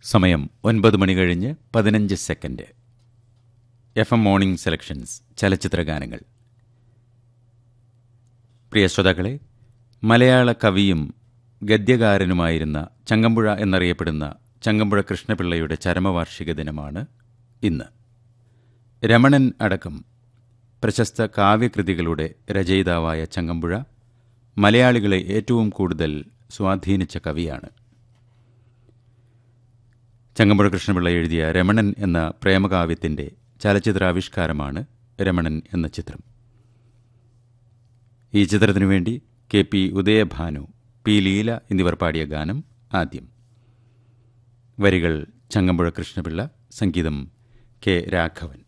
സമയം ഒൻപത് മണി കഴിഞ്ഞ് പതിനഞ്ച് second F M morning selections ചലച്ചിത്ര ഗാനങ്ങൾ പ്രിയ ശ്രോതാക്കളെ മലയാള കവിയും ഗദ്യകാരനുമായിരുന്ന ചങ്ങമ്പുഴ എന്നറിയപ്പെടുന്ന ചങ്ങമ്പുഴ കൃഷ്ണപിള്ളയുടെ ചരമവാർഷിക ദിനമാണ് ഇന്ന് രമണൻ അടക്കം പ്രശസ്ത കാവ്യകൃതികളുടെ രചയിതാവായ ചങ്ങമ്പുഴ മലയാളികളെ ഏറ്റവും കൂടുതൽ സ്വാധീനിച്ച കവിയാണ് ചങ്ങമ്പുഴ കൃഷ്ണപിള്ള എഴുതിയ രമണൻ എന്ന പ്രേമകാവ്യത്തിൻ്റെ ചലച്ചിത്രാവിഷ്കാരമാണ് രമണൻ എന്ന ചിത്രം ഈ ചിത്രത്തിനു വേണ്ടി K P Udayabhanu P Leela എന്നിവർ പാടിയ ഗാനം ആദ്യം വരികൾ ചങ്ങമ്പുഴ കൃഷ്ണപിള്ള സംഗീതം കെ രാഘവൻ